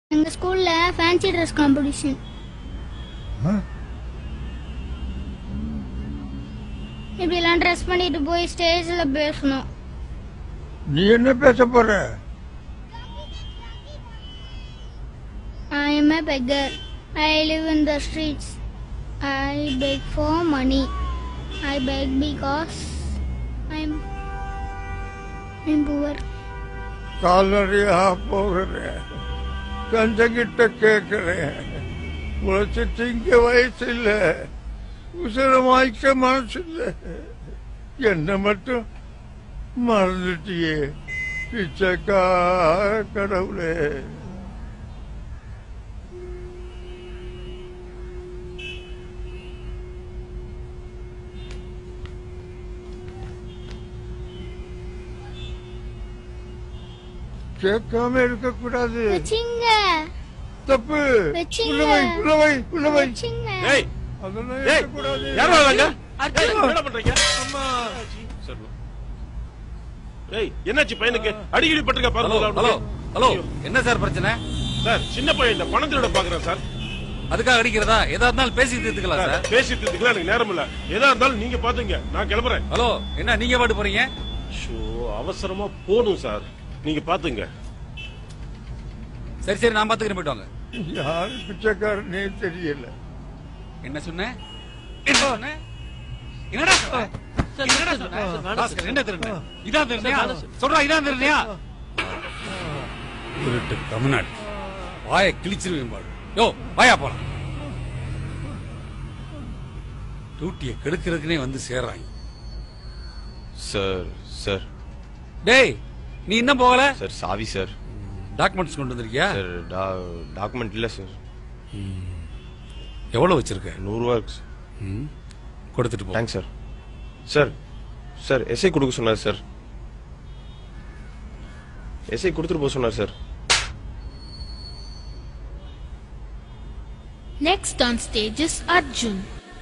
எங்க ஸ்கூல்ல fancy dress competition இப்படிலாம் ட்ரெஸ் பண்ணிட்டு போய் ஸ்டேஜ்ல பேசணும் நீ என்ன பேச போற I am a beggar I live in the streets I beg for money I beg because I'm I'm poor கால்நடையா போகிறேன் கஞ்சங்கிட்ட கேட்கிறேன் உழைச்சு திங்க வயசு இல்ல உசரமாய்க்க மனசு இல்ல என்ன மட்டும் மறந்துட்டியே பிச்சைக்கா கடவுளே கேட்காம இருக்கக்கூடாது வச்சிங்க தப்பு வச்சிங்க. உள்ளவை உள்ளவை உள்ளவை வச்சிங்க ஏய் அதெல்லாம் ஏய் இருக்கக்கூடாது யாரோ வராங்க ஏய், என்ன பண்றீங்க அம்மா சரி. ஏய் என்னாச்சு பையனுக்கு அடிக்கடி பட்டிருக்க ஹலோ பாருங்க ஹலோ ஹலோ என்ன சார் பிரச்சனை சார் சின்ன பையன் இந்த பணம் திருட பாக்குறேன் சார் அதுக்காக அடிக்கிறதா எதா இருந்தாலும் பேசி தீர்த்துக்கலாம் சார், சார் பேசிட்டு இருந்துக்கலாம் எனக்கு நேரம் இல்ல எதா இருந்தாலும் நீங்க பாத்துங்க நான் கிளம்புறேன் ஹலோ என்ன நீங்க பாட்டு போறீங்க ஷோ அவசரமா போகணும் சார் நீங்க பாத்துங்க சரி சரி நான் பாத்துக்கிறேன் போயிட்டு வாங்க யாரு பிச்சைக்காரனே தெரியல என்ன சொன்னேன் என்ன சொன்னேன் என்னடா சொன்ன? என்னடா சொன்ன? பாஸ்கர், என்ன திருடுன? இதான் திருடுனியா? சொல்றா, இதான் திருடுனியா? திருட்டு தமிழ்நாடு வாயை கிழிச்சிருவேன் பாரு யோ வாயா போலாம் டியூட்டியை கெடுக்கிறதுக்குனே வந்து சேர்றாங்க சார் சார் டேய் நீ இன்னும் போகல சார் சாவி சார் டாக்குமெண்ட்ஸ் கொண்டு வந்திருக்கியா சார் டாக்குமெண்ட் இல்லை சார் எவ்வளவு வச்சிருக்க நூறுரூவா இருக்கு சார் ம். கொடுத்துட்டு போ thanks sir sir sir SI கொடுக்க சொன்னார் சார் எஸ்ஐ கொடுத்துட்டு போக சொன்னார் sir Next on stage is Arjun.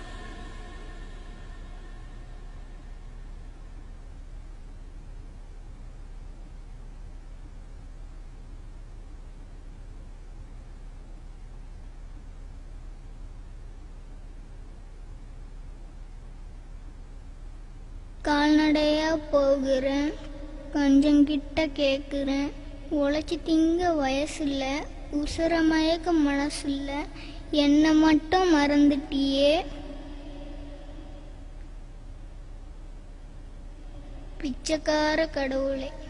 கால்நடையா போகிறேன் கொஞ்சம் கிட்ட கேக்குறேன் உழைச்சி திங்க வயசு இல்ல உசுர மயக்க மனசு இல்ல என்ன மட்டும் மறந்துட்டியே பிச்சைக்கார கடவுளே